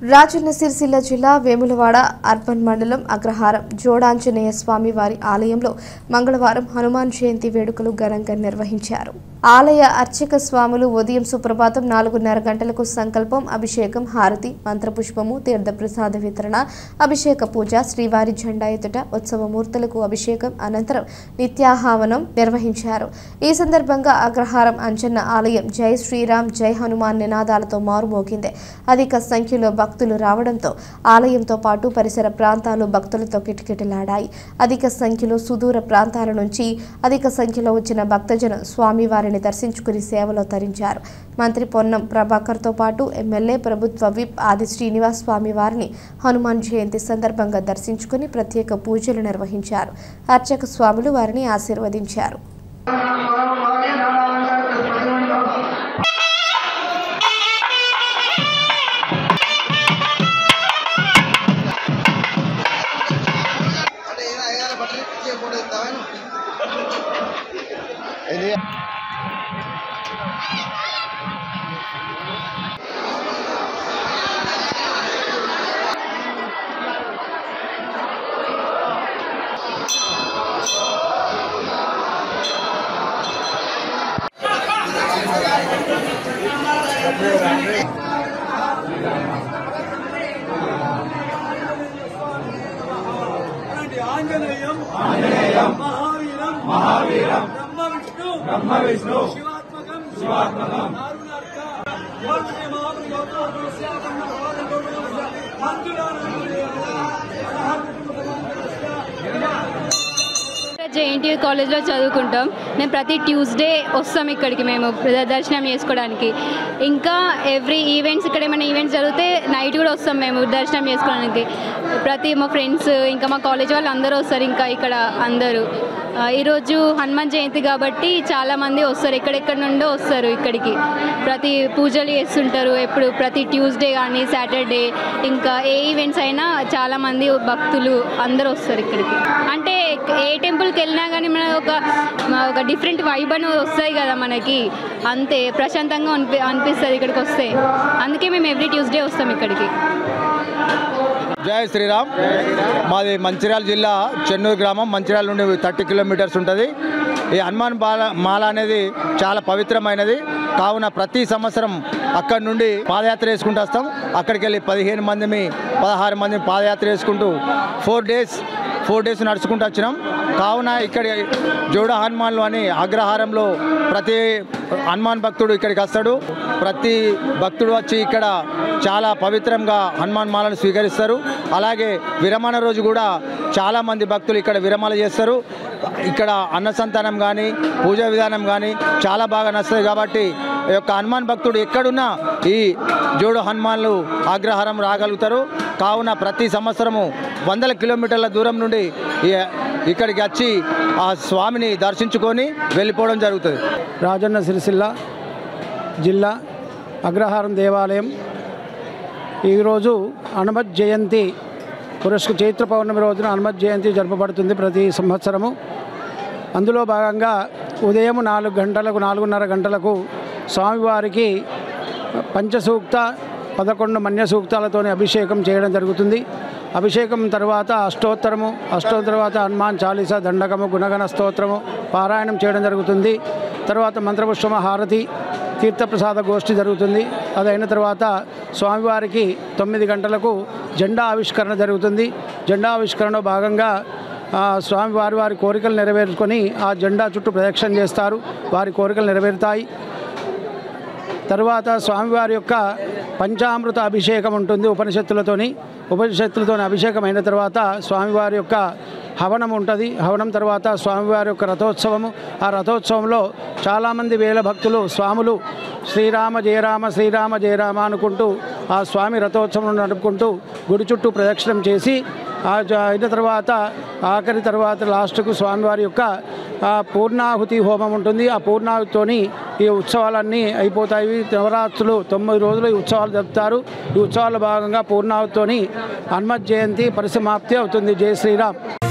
రాజన్న సిరిసిల్ల జిల్లా వేములవాడ అర్బన్ మండలం అగ్రహారం జోడాంజనేయ స్వామి వారి ఆలయంలో మంగళవారం హనుమాన్ జయంతి వేడుకలు ఘనంగా నిర్వహించారు ఆలయ అర్చక స్వాములు ఉదయం సుప్రభాతం నాలుగున్నర గంటలకు సంకల్పం అభిషేకం హారతి మంత్రపుష్పము తీర్థప్రసాద వితరణ అభిషేక పూజ శ్రీవారి జెండా ఎదుట ఉత్సవమూర్తులకు అభిషేకం అనంతరం నిత్యాహావనం నిర్వహించారు ఈ సందర్భంగా అగ్రహారం అంజన్న ఆలయం జై శ్రీరామ్ జై హనుమాన్ నినాదాలతో మారుమోగింది అధిక సంఖ్యలో భక్తులు రావడంతో ఆలయంతో పాటు పరిసర ప్రాంతాలు భక్తులతో కిటకిటలాడాయి అధిక సంఖ్యలో సుదూర ప్రాంతాల నుంచి అధిక సంఖ్యలో వచ్చిన భక్తజనం స్వామివారిని దర్శించుకుని సేవలో తరించారు మంత్రి పొన్నం ప్రభాకర్తో పాటు ఎమ్మెల్యే ప్రభుత్వ విప్ ఆది శ్రీనివాస్ స్వామి వారిని హనుమాన్ జయంతి సందర్భంగా దర్శించుకుని ప్రత్యేక పూజలు నిర్వహించారు అర్చక స్వాములు వారిని ఆశీర్వదించారు అంటే ఈయన అయ్యారు బట్టలు ఇచ్చే ఫోటో ఇస్తావా ఇది అలాంటి ఆంజనేయం ఆంజనేయం మహావీరం మహావీరం బ్రహ్మ విష్ణు బ్రహ్మ విష్ణు శివాత్మకం శివాత్మకం నారునార్క వందే మాతృ గౌతమ శ్యామన్న భవన గౌతమ జేఎన్టీ కాలేజ్లో చదువుకుంటాం మేము ప్రతి ట్యూస్డే వస్తాం ఇక్కడికి మేము దర్శనం చేసుకోవడానికి ఇంకా ఎవ్రీ ఈవెంట్స్ ఇక్కడ ఏమైనా ఈవెంట్స్ జరిగితే నైట్ కూడా వస్తాం మేము దర్శనం చేసుకోవడానికి ప్రతి మా ఫ్రెండ్స్ ఇంకా మా కాలేజ్ వాళ్ళు అందరూ వస్తారు ఇంకా ఇక్కడ అందరూ ఆ, ఈరోజు హనుమాన్ జయంతి కాబట్టి చాలామంది వస్తారు ఎక్కడెక్కడ నుండో వస్తారు ఇక్కడికి ప్రతి పూజలు చేస్తుంటారు ఎప్పుడు ప్రతి ట్యూస్డే కానీ సాటర్డే ఇంకా ఏ ఈవెంట్స్ అయినా చాలామంది భక్తులు అందరూ వస్తారు ఇక్కడికి అంటే ఏ టెంపుల్కి వెళ్ళినా కానీ మన ఒక మ- ఒక డిఫరెంట్ వైబ్ అని వస్తాయి కదా మనకి అంతే ప్రశాంతంగా అనిపి అనిపిస్తుంది ఇక్కడికి వస్తే అందుకే మేము ఎవ్రీ ట్యూస్డే వస్తాం ఇక్కడికి జై శ్రీరామ్ మాది మంచిర్యాల జిల్లా చెన్నూరు గ్రామం మంచిర్యాల నుండి థర్టీ కిలోమీటర్స్ ఉంటుంది ఈ హనుమాన్ బాల మాల అనేది చాలా పవిత్రమైనది కావున ప్రతి సంవత్సరం అక్కడి నుండి పాదయాత్ర వేసుకుంటూ వస్తాం అక్కడికి వెళ్ళి పదిహేను మందిని పదహారు మంది పాదయాత్ర వేసుకుంటూ ఫోర్ డేస్ ఫోర్ డేస్ నడుచుకుంటూ వచ్చినాం కావున ఇక్కడ జోడ హనుమాన్లు అని అగ్రహారంలో ప్రతి హనుమాన్ భక్తుడు ఇక్కడికి వస్తాడు ప్రతి భక్తుడు వచ్చి ఇక్కడ చాలా పవిత్రంగా హనుమాన్ మాలను స్వీకరిస్తారు అలాగే విరమణ రోజు కూడా చాలామంది భక్తులు ఇక్కడ విరమణ చేస్తారు ఇక్కడ అన్న సంతానం కానీ పూజా విధానం కానీ చాలా బాగా నచ్చుతుంది కాబట్టి ఈ యొక్క హనుమాన్ భక్తుడు ఎక్కడున్నా ఈ జోడు హనుమాన్లు అగ్రహారం రాగలుగుతారు కావున ప్రతి సంవత్సరము వందల కిలోమీటర్ల దూరం నుండి ఈ- ఇక్కడికి వచ్చి ఆ స్వామిని దర్శించుకొని వెళ్ళిపోవడం జరుగుతుంది రాజన్న సిరిసిల్ల జిల్లా అగ్రహారం దేవాలయం ఈరోజు హనుమత్ జయంతి పురస్కు చైత్ర పౌర్ణమి రోజున హనుమత్ జయంతి జరపబడుతుంది ప్రతి సంవత్సరము అందులో భాగంగా ఉదయం నాలుగు గంటలకు నాలుగున్నర గంటలకు స్వామివారికి పంచసూక్త పదకొండు మన్య సూక్తాలతోని అభిషేకం చేయడం జరుగుతుంది అభిషేకం తర్వాత అష్టోత్తరము అష్టోత్తర తర్వాత హనుమాన్ చాలీస దండకము గుణగణ స్తోత్రము పారాయణం చేయడం జరుగుతుంది తర్వాత మంత్రపుష్పమ హారతి తీర్థప్రసాద గోష్ఠి జరుగుతుంది అదైన తర్వాత స్వామివారికి తొమ్మిది గంటలకు జెండా ఆవిష్కరణ జరుగుతుంది జెండా ఆవిష్కరణలో భాగంగా ఆ, స్వామివారి వారి కోరికలు నెరవేర్చుకొని ఆ జెండా చుట్టూ ప్రదక్షిణ చేస్తారు వారి కోరికలు నెరవేరుతాయి తరువాత స్వామివారి యొక్క పంచామృత అభిషేకం ఉంటుంది ఉపనిషత్తులతోని ఉపనిషత్తులతోని అభిషేకం అయిన తర్వాత స్వామివారి యొక్క హవనం ఉంటుంది హవనం తర్వాత స్వామివారి యొక్క రథోత్సవము ఆ రథోత్సవంలో చాలామంది వేల భక్తులు స్వాములు శ్రీరామ జయరామ శ్రీరామ జయరామ అనుకుంటూ ఆ స్వామి రథోత్సవం నడుపుకుంటూ గుడి చుట్టూ ప్రదక్షిణం చేసి ఆ జ- అయిన తర్వాత ఆఖరి తర్వాత లాస్ట్కు స్వామివారి యొక్క ఆ పూర్ణాహుతి హోమం ఉంటుంది ఆ పూర్ణాహుతితోని ఈ ఉత్సవాలన్నీ అయిపోతాయి నవరాత్రులు తొమ్మిది రోజులు ఈ ఉత్సవాలు జరుపుతారు ఈ ఉత్సవాల భాగంగా పూర్ణాహుతితోని హనుమత్ జయంతి పరిసమాప్తి అవుతుంది జై శ్రీరామ్